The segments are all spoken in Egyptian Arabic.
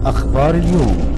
أخبار اليوم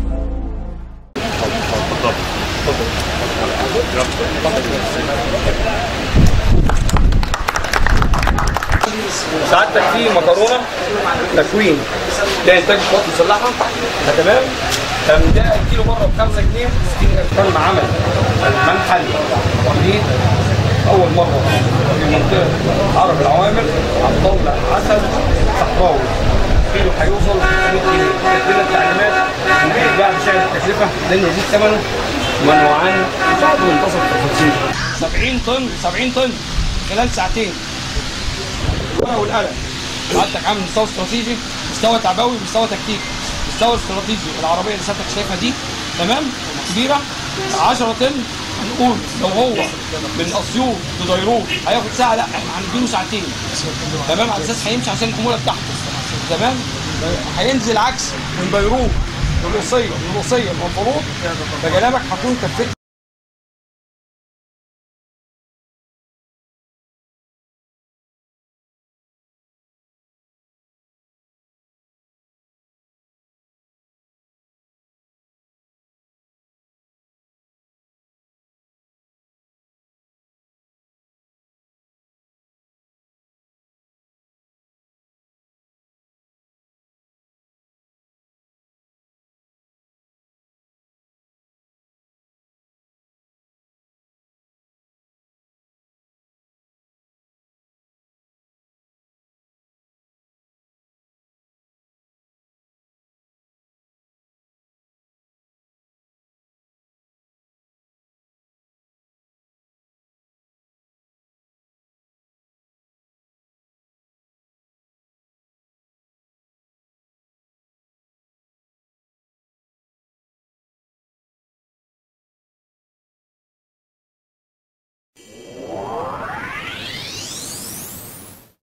سعادتك في مكرونه تكوين ده انتاج قوات مسلحه ده تمام كان ده الكيلو مره ب 5 جنيه 60 قرش تم عمل المنحل وليد اول مره في منطقه عرب العوامر هنطلع عسل صحراوي كيلو هيوصل 100 جنيه كاتبين التعليمات وبيتباع بسعر التكلفه لن يزيد ثمنه منوعان بعد منتصف التفاصيل 70 طن 70 طن خلال ساعتين الورقه والقلم سعادتك عامل مستوى استراتيجي مستوى تعبوي مستوى تكتيكي مستوى استراتيجي العربيه اللي سيادتك شايفها دي تمام كبيره 10 طن هنقول لو هو من اسيوط لديروت هياخد ساعه لا احنا هنديله ساعتين تمام على اساس هيمشي عشان الحموله بتاعته تمام هينزل عكس من بيروت للقصيه من القصيه المنفلوط فجنابك هكون كفيت